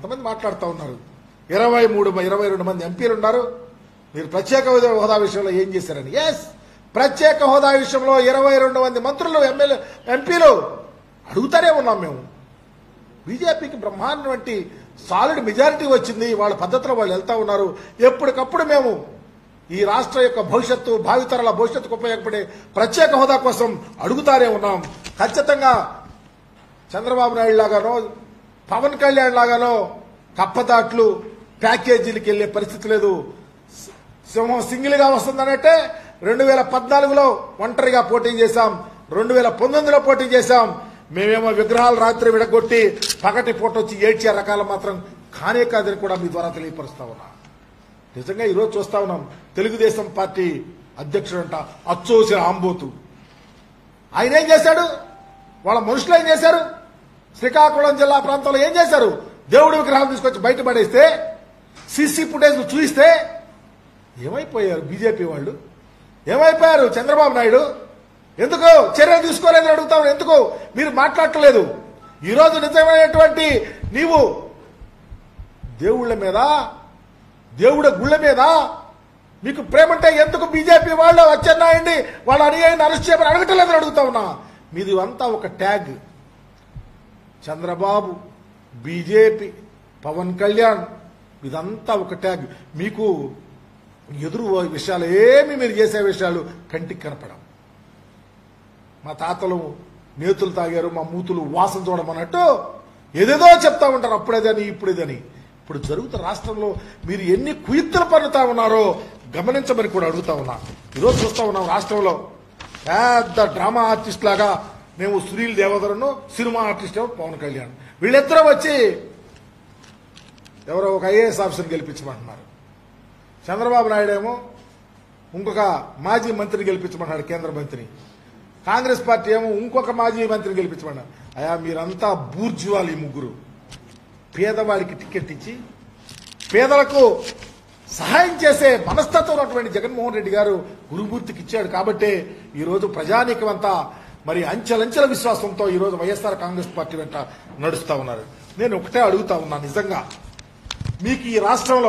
కొంతమంది మాట్లాడుతూ ఉన్నారు ఇరవై మూడు ఇరవై రెండు మంది ఎంపీలు ఉన్నారు మీరు ప్రత్యేక హోదా విషయంలో ఏం చేశారని ఎస్ ప్రత్యేక హోదా విషయంలో ఇరవై రెండు మంది మంత్రులు ఎమ్మెల్యే ఎంపీలు అడుగుతానే ఉన్నాం మేము బీజేపీకి బ్రహ్మాండం వంటి సాలిడ్ మెజారిటీ వచ్చింది వాళ్ళ పద్ధతిలో వాళ్ళు వెళ్తా ఉన్నారు ఎప్పటికప్పుడు మేము ఈ రాష్ట్ర యొక్క భవిష్యత్తు భావితరాల భవిష్యత్తుకు ఉపయోగపడే ప్రత్యేక హోదా కోసం అడుగుతానే ఉన్నాం ఖచ్చితంగా చంద్రబాబు నాయుడు లాగానో పవన్ కళ్యాణ్ లాగానో కప్పదాట్లు ప్యాకేజీలకు వెళ్లే పరిస్థితి లేదు సింహం సింగిల్ గా వస్తుందనంటే రెండు వేల పద్నాలుగులో ఒంటరిగా పోటీ చేశాం రెండు వేల పంతొమ్మిదిలో పోటీ చేశాం మేమేమో విగ్రహాలు రాత్రి విడగొట్టి పగటి పూట వచ్చి ఏడ్చే రకాలు మాత్రం కానే కాదని కూడా మీ ద్వారా తెలియపరుస్తా ఉన్నా నిజంగా ఈరోజు చూస్తా ఉన్నాం తెలుగుదేశం పార్టీ అధ్యక్షుడంట అచ్చోసిన ఆంబోతు ఆయన ఏం చేశాడు వాళ్ళ మనుషులు ఏం చేశారు శ్రీకాకుళం జిల్లా ప్రాంతంలో ఏం చేశారు దేవుడి విగ్రహం తీసుకొచ్చి బయట పడేస్తే సీసీ ఫుటేజ్ చూయిస్తే ఏమైపోయారు బీజేపీ వాళ్ళు ఏమైపోయారు చంద్రబాబు నాయుడు ఎందుకు చర్యలు తీసుకోలేదని అడుగుతాను ఎందుకు మీరు మాట్లాడట్లేదు ఈరోజు నిజమైనటువంటి నీవు దేవుళ్ళ మీద దేవుడి గుళ్ళ మీద మీకు ప్రేమంటే ఎందుకు బీజేపీ వాళ్ళు వచ్చన్నాయండి వాళ్ళ అనుయాయిని అరెస్ట్ చేయమని అడగటలేదని అడుగుతా ఉన్నా మీది అంతా ఒక ట్యాగ్ చంద్రబాబు బీజేపీ పవన్ కళ్యాణ్ ఇదంతా ఒక ట్యాగ్ మీకు ఎదురు విషయాలు ఏమి మీరు చేసే విషయాలు కంటికి కనపడవు మా తాతలు నేతులు తాగారు మా మూతులు వాసన చూడమన్నట్టు ఏదేదో చెప్తా ఉంటారు అప్పుడేదని ఇప్పుడేదని ఇప్పుడు జరుగుతున్న రాష్ట్రంలో మీరు ఎన్ని కుయుక్తులు పన్నుతా ఉన్నారో గమనించమని కూడా అడుగుతా ఉన్నా ఈరోజు చూస్తా ఉన్నాం రాష్ట్రంలో పెద్ద డ్రామా ఆర్టిస్ట్ లాగా మేము సునీల్ దేవదరను సినిమా ఆర్టిస్ట్ ఏమో పవన్ కళ్యాణ్ వీళ్ళిద్దరూ వచ్చి ఎవరో ఒక ఐఏఎస్ ఆఫీసర్ గెలిపించమంటున్నారు చంద్రబాబు నాయుడు ఏమో ఇంకొక మాజీ మంత్రిని గెలిపించమన్నాడు కేంద్ర మంత్రిని కాంగ్రెస్ పార్టీ ఏమో ఇంకొక మాజీ మంత్రిని గెలిపించమన్నారు అయా మీరంతా బూర్జువాలు ఈ ముగ్గురు పేదవాడికి టికెట్ ఇచ్చి పేదలకు సహాయం చేసే మనస్తత్వం ఉన్నటువంటి జగన్మోహన్ రెడ్డి గారు గురుమూర్తికి ఇచ్చాడు కాబట్టే ఈరోజు ప్రజానీకం అంతా మరి అంచెలంచెల విశ్వాసంతో ఈరోజు వైఎస్ఆర్ కాంగ్రెస్ పార్టీ వెంట నడుస్తా ఉన్నారు నేను ఒకటే అడుగుతా ఉన్నా నిజంగా మీకు ఈ రాష్ట్రంలో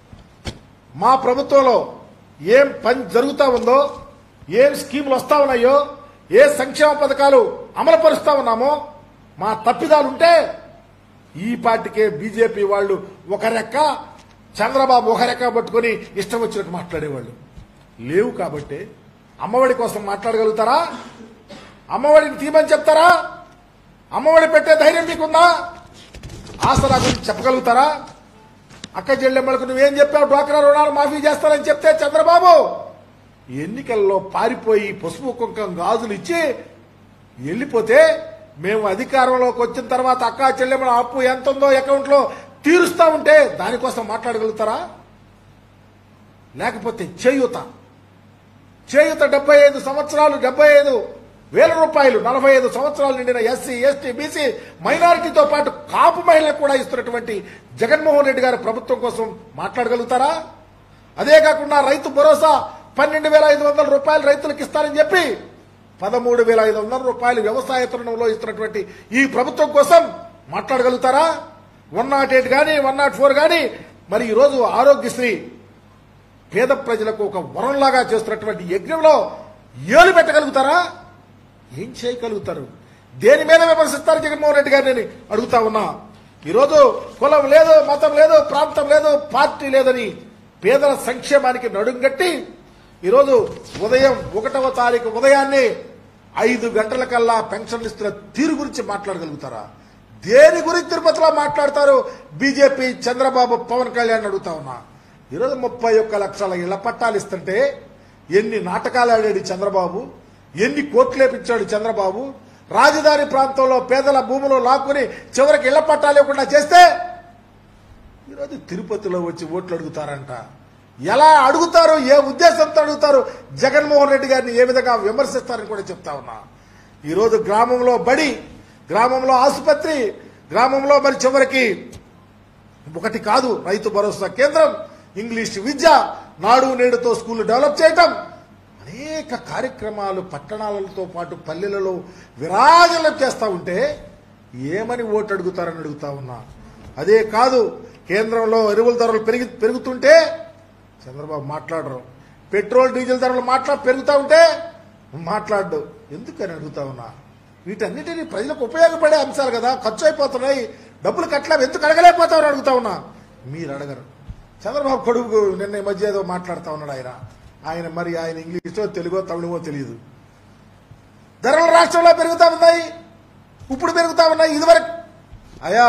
మా ప్రభుత్వంలో ఏం పని జరుగుతా ఉందో ఏం స్కీములు వస్తా ఉన్నాయో ఏ సంక్షేమ పథకాలు అమలు పరుస్తా ఉన్నామో మా తప్పిదాలు ఉంటే ఈ పార్టీకే బీజేపీ వాళ్ళు ఒక రెక్క చంద్రబాబు ఒక రెక్క పట్టుకొని ఇష్టం వచ్చినట్టు మాట్లాడేవాళ్ళు లేవు కాబట్టి అమ్మఒడి కోసం మాట్లాడగలుగుతారా అమ్మఒడిని తీయమని చెప్తారా అమ్మఒడి పెట్టే ధైర్యం మీకుందా ఆసరా గురించి చెప్పగలుగుతారా అక్క చెల్లెమ్మలకు నువ్వేం చెప్పావు డ్వాక్రా రుణాలు మాఫీ చేస్తానని చెప్తే చంద్రబాబు ఎన్నికల్లో పారిపోయి పసుపు కుంకం గాజులు ఇచ్చి వెళ్ళిపోతే మేము అధికారంలోకి వచ్చిన తర్వాత అక్క చెల్లెమ్మల అప్పు ఎంత ఉందో అకౌంట్ లో తీరుస్తా ఉంటే దానికోసం మాట్లాడగలుగుతారా లేకపోతే చేయూత చేయూత డెబ్బై ఐదు సంవత్సరాలు డెబ్బై ఐదు వేల రూపాయలు నలభై ఐదు సంవత్సరాలు నిండిన ఎస్సీ ఎస్టీ బీసీ మైనారిటీతో పాటు కాపు మహిళలకు కూడా ఇస్తున్నటువంటి జగన్మోహన్ రెడ్డి గారి ప్రభుత్వం కోసం మాట్లాడగలుగుతారా అదే కాకుండా రైతు భరోసా పన్నెండు వేల ఐదు వందల రూపాయలు రైతులకు ఇస్తారని చెప్పి పదమూడు వేల ఐదు వందల రూపాయలు వ్యవసాయ తరుణంలో ఇస్తున్నటువంటి ఈ ప్రభుత్వం కోసం మాట్లాడగలుగుతారా వన్ నాట్ ఎయిట్ కానీ వన్ నాట్ ఫోర్ కానీ మరి ఈరోజు ఆరోగ్యశ్రీ పేద ప్రజలకు ఒక వరంలాగా చేస్తున్నటువంటి యజ్ఞంలో ఏలు పెట్టగలుగుతారా ఏం చేయగలుగుతారు దేని మీద విమర్శిస్తారు జగన్మోహన్ రెడ్డి గారిని నేను అడుగుతా ఉన్నా ఈరోజు కులం లేదు మతం లేదు ప్రాంతం లేదు పార్టీ లేదని పేదల సంక్షేమానికి నడుంగట్టి ఈరోజు ఉదయం ఒకటవ తారీఖు ఉదయాన్నే ఐదు గంటల కల్లా పెన్షన్ ఇస్తున్న తీరు గురించి మాట్లాడగలుగుతారా దేని గురించి తిరుపతిలో మాట్లాడతారు బీజేపీ చంద్రబాబు పవన్ కళ్యాణ్ అడుగుతా ఉన్నా ఈరోజు ముప్పై ఒక్క లక్షల ఇళ్ల పట్టాలు ఇస్తుంటే ఎన్ని నాటకాలు ఆడాడు ఈ చంద్రబాబు ఎన్ని కోట్లు లేపించాడు చంద్రబాబు రాజధాని ప్రాంతంలో పేదల భూములు లాక్కుని చివరికి ఇళ్ల పట్టాలు ఇవ్వకుండా చేస్తే ఈరోజు తిరుపతిలో వచ్చి ఓట్లు అడుగుతారంట ఎలా అడుగుతారు ఏ ఉద్దేశంతో అడుగుతారు జగన్మోహన్ రెడ్డి గారిని ఏ విధంగా విమర్శిస్తారని కూడా చెప్తా ఉన్నా ఈరోజు గ్రామంలో బడి గ్రామంలో ఆసుపత్రి గ్రామంలో మరి చివరికి ఒకటి కాదు రైతు భరోసా కేంద్రం ఇంగ్లీష్ విద్య నాడు నేడుతో స్కూల్ డెవలప్ చేయటం అనేక కార్యక్రమాలు పట్టణాలతో పాటు పల్లెలలో విరాజనం చేస్తా ఉంటే ఏమని ఓటు అడుగుతారని అడుగుతా ఉన్నా అదే కాదు కేంద్రంలో ఎరువుల ధరలు పెరిగి పెరుగుతుంటే చంద్రబాబు మాట్లాడరు పెట్రోల్ డీజిల్ ధరలు మాట్లా పెరుగుతా ఉంటే మాట్లాడు ఎందుకని అడుగుతా ఉన్నా వీటన్నిటిని ప్రజలకు ఉపయోగపడే అంశాలు కదా ఖర్చు అయిపోతున్నాయి డబ్బులు కట్టలేము ఎందుకు అడగలేకపోతామని అడుగుతా ఉన్నా మీరు అడగరు చంద్రబాబు కొడుకు నిన్న ఈ మధ్య ఏదో మాట్లాడుతా ఉన్నాడు ఆయన ఆయన మరి ఆయన ఇంగ్లీషో తెలుగో తమిళమో తెలియదు ధరలు రాష్ట్రంలో పెరుగుతా ఉన్నాయి ఇప్పుడు పెరుగుతా ఉన్నాయి ఇదివరకు అయా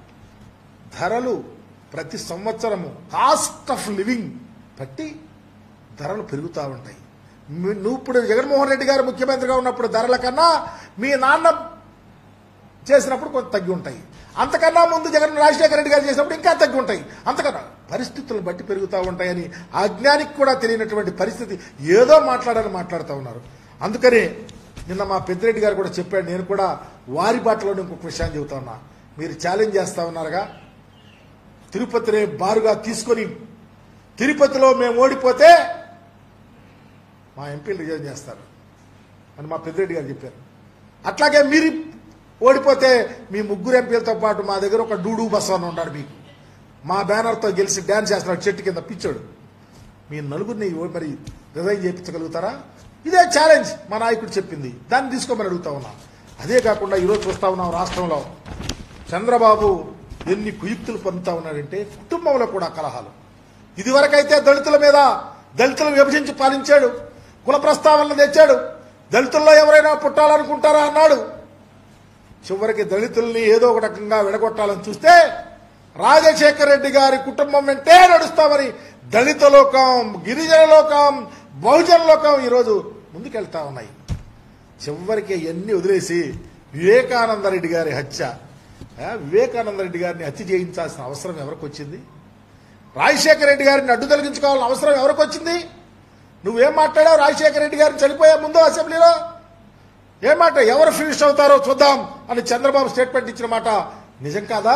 ధరలు ప్రతి సంవత్సరము కాస్ట్ ఆఫ్ లివింగ్ బట్టి ధరలు పెరుగుతూ ఉంటాయి మీ- నువ్వు ఇప్పుడు జగన్మోహన్ రెడ్డి గారు ముఖ్యమంత్రిగా ఉన్నప్పుడు ధరల కన్నా మీ నాన్న చేసినప్పుడు కొంత తగ్గి ఉంటాయి అంతకన్నా ముందు జగన్ రాజశేఖర రెడ్డి గారు చేసినప్పుడు ఇంకా తగ్గి ఉంటాయి అంతకన్నా పరిస్థితులను బట్టి పెరుగుతూ ఉంటాయని అజ్ఞానికి కూడా తెలియనటువంటి పరిస్థితి ఏదో మాట్లాడాలని మాట్లాడుతూ ఉన్నారు అందుకనే నిన్న మా పెద్దిరెడ్డి గారు కూడా చెప్పాడు నేను కూడా వారి బాటలోనే ఇంకొక విషయాన్ని చెబుతా ఉన్నా మీరు ఛాలెంజ్ చేస్తా ఉన్నారుగా తిరుపతిని బారుగా తీసుకొని తిరుపతిలో మేము ఓడిపోతే మా ఎంపీలు రిజైన్ చేస్తారు అని మా పెద్దిరెడ్డి గారు చెప్పారు అట్లాగే మీరు ఓడిపోతే మీ ముగ్గురు ఎంపీలతో పాటు మా దగ్గర ఒక డూడు బస్ అని ఉన్నాడు మీకు మా బ్యానర్తో గెలిచి డ్యాన్స్ చేస్తున్నాడు చెట్టు కింద పిచ్చాడు మీ నలుగురిని ఓ- మరి రిజైన్ చేయించగలుగుతారా ఇదే ఛాలెంజ్ మా నాయకుడు చెప్పింది దాన్ని తీసుకోమని అడుగుతా ఉన్నా అదే కాకుండా ఈరోజు చూస్తా ఉన్నాం రాష్ట్రంలో చంద్రబాబు ఎన్ని కుయుక్తులు పొందుతా ఉన్నాడంటే కుటుంబంలో కూడా కలహాలు ఇదివరకైతే దళితుల మీద దళితులను విభజించి పాలించాడు కుల ప్రస్తావనలు తెచ్చాడు దళితుల్లో ఎవరైనా పుట్టాలనుకుంటారా అన్నాడు చివరికి దళితుల్ని ఏదో ఒక రకంగా విడగొట్టాలని చూస్తే రాజశేఖర రెడ్డి గారి కుటుంబం వెంటే నడుస్తామని దళిత లోకం గిరిజన లోకం బహుజన లోకం ఈరోజు ముందుకెళ్తా ఉన్నాయి చివరికి అవన్నీ వదిలేసి వివేకానంద రెడ్డి గారి హత్య ఆ, వివేకానంద రెడ్డి గారిని హత్య చేయించాల్సిన అవసరం ఎవరికి వచ్చింది రాజశేఖర రెడ్డి గారిని అడ్డు తొలగించుకోవాల్సిన అవసరం ఎవరికి వచ్చింది నువ్వేం మాట్లాడావు రాజశేఖర రెడ్డి గారిని చనిపోయే ముందు అసెంబ్లీలో ఏ మాట ఎవరు ఫినిష్ అవుతారో చూద్దాం అని చంద్రబాబు స్టేట్మెంట్ ఇచ్చిన మాట నిజం కాదా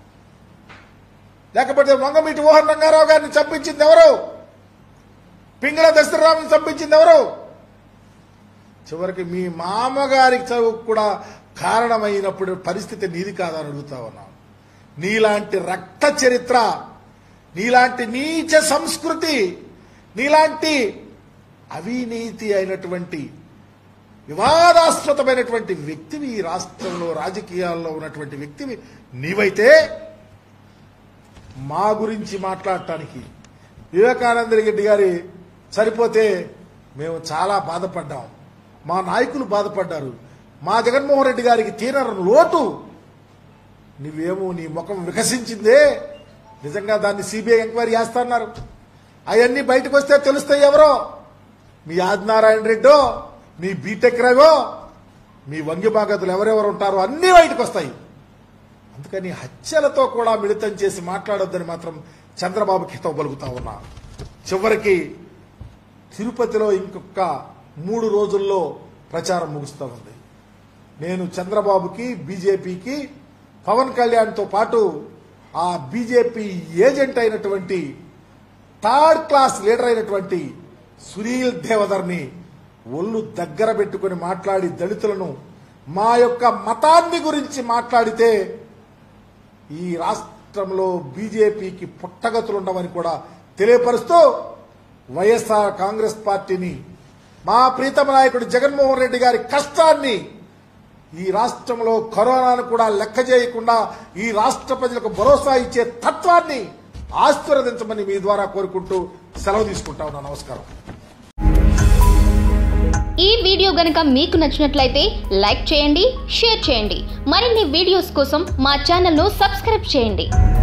లేకపోతే వంగమీటి మోహన్ రంగారావు గారిని చంపించింది ఎవరు పింగళ దశరథరావుని చంపించింది ఎవరు చివరికి మీ మామగారికి చదువు కూడా కారణమైనప్పుడు పరిస్థితి నీది కాదని అడుగుతా ఉన్నాం నీలాంటి రక్త చరిత్ర నీలాంటి నీచ సంస్కృతి నీలాంటి అవినీతి అయినటువంటి వివాదాస్పదమైనటువంటి వ్యక్తివి ఈ రాష్ట్రంలో రాజకీయాల్లో ఉన్నటువంటి వ్యక్తివి నీవైతే మా గురించి మాట్లాడటానికి వివేకానంద రెడ్డి గారి సరిపోతే మేము చాలా బాధపడ్డాం మా నాయకులు బాధపడ్డారు మా జగన్మోహన్ రెడ్డి గారికి తీరని లోటు నువ్వేమో నీ ముఖం వికసించిందే నిజంగా దాన్ని సిబిఐ ఎంక్వైరీ చేస్తున్నారు అవన్నీ బయటకు వస్తే తెలుస్తాయి ఎవరో మీ ఆదినారాయణ రెడ్డో మీ బీటెక్ రవో మీ వంగి బాగతులు ఎవరెవరు ఉంటారో అన్నీ బయటకు వస్తాయి అందుకని హత్యలతో కూడా మిళితం చేసి మాట్లాడొద్దని మాత్రం చంద్రబాబుకి హితవు పలుకుతా ఉన్నా చివరికి తిరుపతిలో ఇంకొక మూడు రోజుల్లో ప్రచారం ముగుస్తూ ఉంది నేను చంద్రబాబుకి బీజేపీకి పవన్ కళ్యాణ్తో పాటు ఆ బీజేపీ ఏజెంట్ అయినటువంటి థర్డ్ క్లాస్ లీడర్ అయినటువంటి సునీల్ దేవధర్ని ఒళ్ళు దగ్గర పెట్టుకుని మాట్లాడి దళితులను మా యొక్క మతాన్ని గురించి మాట్లాడితే ఈ రాష్ట్రంలో బీజేపీకి పుట్టగతులుండవని కూడా తెలియపరుస్తూ వైఎస్ఆర్ కాంగ్రెస్ పార్టీని మా ప్రీతమ నాయకుడు జగన్మోహన్ రెడ్డి గారి కష్టాన్ని ఈ రాష్ట్రంలో కరోనాను కూడా లెక్క చేయకుండా ఈ రాష్ట్ర ప్రజలకు భరోసా ఇచ్చే తత్వాన్ని ఆశీర్వదించమని మీ ద్వారా కోరుకుంటూ సెలవు తీసుకుంటా ఉన్నా నమస్కారం ఈ వీడియో గనుక మీకు నచ్చినట్లయితే లైక్ చేయండి షేర్ చేయండి మరిన్ని వీడియోస్ కోసం మా ఛానల్ను సబ్స్క్రైబ్ చేయండి